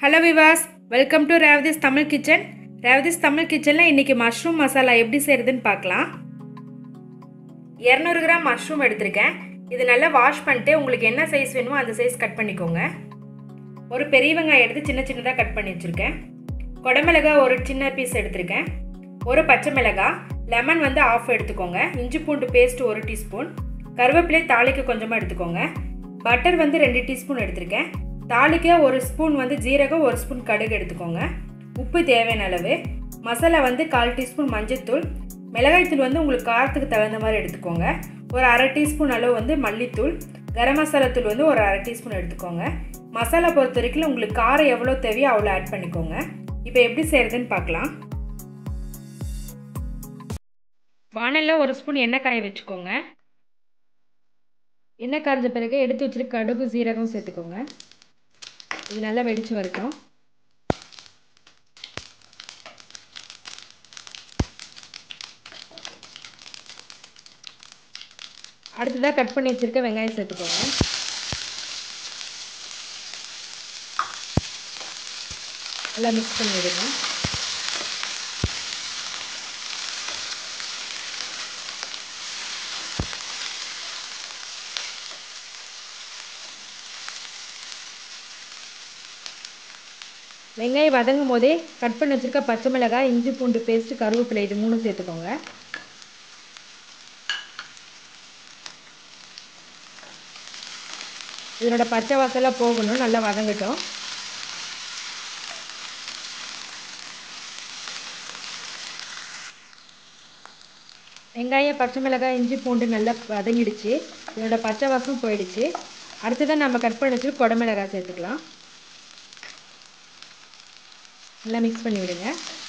hello viewers welcome to Revathi's Tamil kitchen Revathi's Tamil கிச்சனில் இன்றைக்கி mushroom masala எப்படி செய்கிறதுன்னு பார்க்கலாம் இரநூறு கிராம் மஷ்ரூம் எடுத்திருக்கேன் இது நல்லா வாஷ் பண்ணிட்டு உங்களுக்கு என்ன சைஸ் வேணுமோ அந்த சைஸ் கட் பண்ணிக்கோங்க ஒரு பெரிய வெங்காயம் எடுத்து சின்ன சின்னதாக கட் பண்ணி வச்சுருக்கேன் குடமிளகாய் ஒரு சின்ன பீஸ் எடுத்திருக்கேன் ஒரு பச்சை மிளகாய் லெமன் வந்து ஆஃப் எடுத்துக்கோங்க இஞ்சி பூண்டு பேஸ்ட் ஒரு டீஸ்பூன் கருவேப்பிலை தாளிக்கு கொஞ்சமாக எடுத்துக்கோங்க பட்டர் வந்து ரெண்டு டீஸ்பூன் எடுத்திருக்கேன் தாளிக்க ஒரு ஸ்பூன் வந்து ஜீரகம் ஒரு ஸ்பூன் கடுகு எடுத்துக்கோங்க உப்பு தேவையான அளவு மசாலா வந்து கால் டீஸ்பூன் மஞ்சள்தூள் மிளகாய்த்தூள் வந்து உங்களுக்கு காரத்துக்கு தகுந்த மாதிரி எடுத்துக்கோங்க ஒரு அரை டீஸ்பூன் அளவு வந்து மல்லித்தூள் கரம் மசாலா தூள் வந்து ஒரு அரை டீஸ்பூன் எடுத்துக்கோங்க மசாலா பொறுத்த வரைக்கும் உங்களுக்கு காரம் எவ்வளோ தேவையோ அவ்வளோ ஆட் பண்ணிக்கோங்க இப்போ எப்படி செய்கிறதுன்னு பார்க்கலாம் வானலில் ஒரு ஸ்பூன் எண்ணெய் காய வச்சுக்கோங்க எண்ணெய் காய்ஞ்ச பிறகு எடுத்து வச்சுட்டு கடுகு சீரகம் சேர்த்துக்கோங்க இது நல்லா வெடித்து வரட்டும் அடுத்ததாக கட் பண்ணி வச்சுருக்க வெங்காயம் சேர்த்துக்கோங்க நல்லா மிக்ஸ் பண்ணி விடுங்க வெங்காயம் வதங்கும் போதே கட் பண்ணி வச்சுருக்க பச்சை மிளகாய் இஞ்சி பூண்டு பேஸ்ட்டு கருவேப்பிலை இது மூணும் சேர்த்துக்கோங்க இதனோட பச்சை வாசலாக போகணும் நல்லா வதங்கட்டும் வெங்காயம் பச்சை மிளகாய் இஞ்சி பூண்டு நல்லா வதங்கிடுச்சு இதனோட பச்சை வாசம் போயிடுச்சு அடுத்ததான் நம்ம கட் பண்ணி வச்சுட்டு குடமிளகாய் சேர்த்துக்கலாம் நல்லா மிக்ஸ் பண்ணி விடுங்க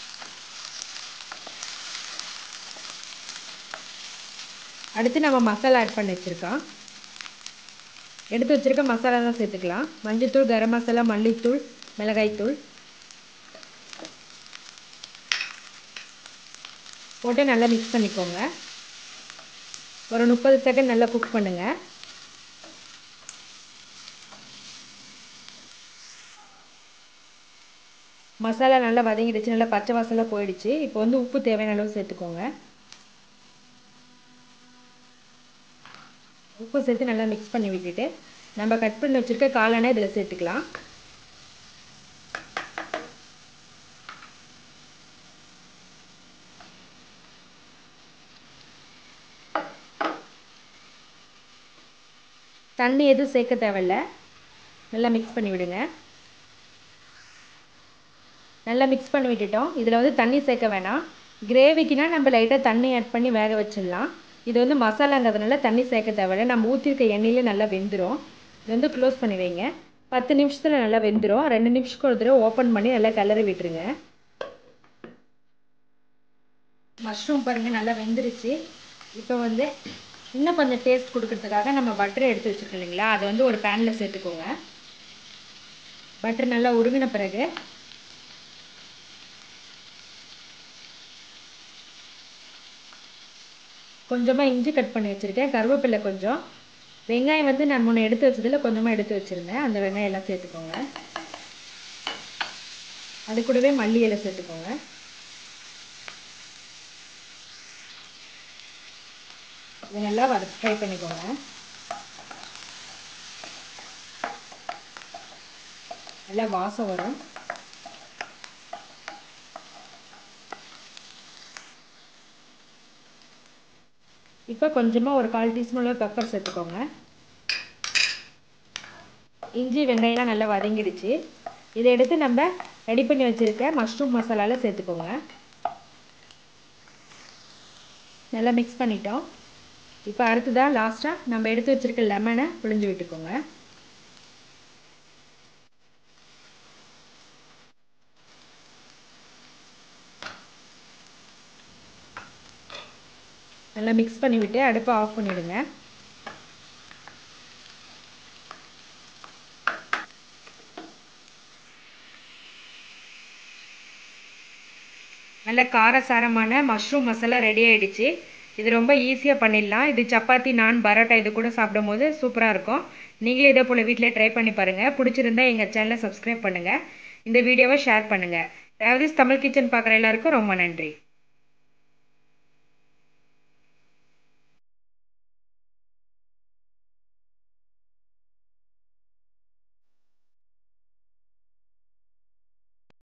அடுத்து நம்ம மசாலா ஆட் பண்ணி வச்சுருக்கோம் எடுத்து வச்சுருக்க மசாலா தான் சேர்த்துக்கலாம் மஞ்சள்தூள் கரம் மசாலா மல்லித்தூள் மிளகாய்த்தூள் போட்டு நல்லா மிக்ஸ் பண்ணிக்கோங்க ஒரு முப்பது செகண்ட் நல்லா குக் பண்ணுங்கள் மசாலா நல்லா வதங்கிடுச்சு நல்லா பச்சை வாசலாக போயிடுச்சு இப்போ வந்து உப்பு தேவையான அளவு சேர்த்துக்கோங்க உப்பு சேர்த்து நல்லா மிக்ஸ் பண்ணி விட்டுட்டு நம்ம கட் பண்ணி வச்சுருக்க காளானே இதில் சேர்த்துக்கலாம் தண்ணி எதுவும் சேர்க்க தேவையில்ல நல்லா மிக்ஸ் பண்ணி விடுங்க நல்லா மிக்ஸ் பண்ணி விட்டுட்டோம் இதில் வந்து தண்ணி சேர்க்க வேணாம் கிரேவிக்குனா நம்ம லைட்டாக தண்ணி ஆட் பண்ணி வேக வச்சிடலாம் இது வந்து மசாலாங்கிறதுனால தண்ணி சேர்க்க தேவையில்ல நம்ம ஊற்றிருக்க எண்ணெயிலே நல்லா வெந்துடும் இது வந்து க்ளோஸ் பண்ணி வைங்க பத்து நிமிஷத்தில் நல்லா வெந்துடும் ரெண்டு நிமிஷத்துக்கு ஒரு தடவை ஓப்பன் பண்ணி நல்லா கிளறி விட்டுருங்க மஷ்ரூம் பாருங்கள் நல்லா வெந்துருச்சு இப்போ வந்து இன்னும் கொஞ்சம் டேஸ்ட் கொடுக்கறதுக்காக நம்ம பட்டரை எடுத்து வச்சுருக்கோம் இல்லைங்களா அதை வந்து ஒரு பேனில் சேர்த்துக்கோங்க பட்டர் நல்லா உருகின பிறகு கொஞ்சமாக இஞ்சி கட் பண்ணி வச்சுருக்கேன் கருவேப்பிலை கொஞ்சம் வெங்காயம் வந்து நான் முன்னே எடுத்து வச்சதில் கொஞ்சமாக எடுத்து வச்சுருந்தேன் அந்த வெங்காயம் எல்லாம் சேர்த்துக்கோங்க அது கூடவே மல்லி இலை சேர்த்துக்கோங்க இதை நல்லா வறு ஃப்ரை பண்ணிக்கோங்க நல்லா வாசம் வரும் இப்போ கொஞ்சமாக ஒரு கால் டீஸ்பூன் பெப்பர் சேர்த்துக்கோங்க இஞ்சி வெங்காயம்லாம் நல்லா வதங்கிடுச்சு இதை எடுத்து நம்ம ரெடி பண்ணி வச்சுருக்க மஷ்ரூம் மசாலாவில் சேர்த்துக்கோங்க நல்லா மிக்ஸ் பண்ணிட்டோம் இப்போ அடுத்ததாக லாஸ்ட்டாக நம்ம எடுத்து வச்சுருக்க லெமனை புழிஞ்சு விட்டுக்கோங்க நல்லா மிக்ஸ் பண்ணிவிட்டு அடுப்பை ஆஃப் பண்ணிவிடுங்க நல்ல காரசாரமான மஷ்ரூம் மசாலா ரெடி ஆயிடுச்சு இது ரொம்ப ஈஸியாக பண்ணிடலாம் இது சப்பாத்தி நான் பரோட்டா இது கூட சாப்பிடும் போது சூப்பராக இருக்கும் நீங்களே இதே போல் வீட்டிலே ட்ரை பண்ணி பாருங்கள் பிடிச்சிருந்தா எங்கள் சேனலை சப்ஸ்கிரைப் பண்ணுங்கள் இந்த வீடியோவை ஷேர் பண்ணுங்கள் ரேவதிஸ் தமிழ் கிச்சன் பார்க்குற எல்லாருக்கும் ரொம்ப நன்றி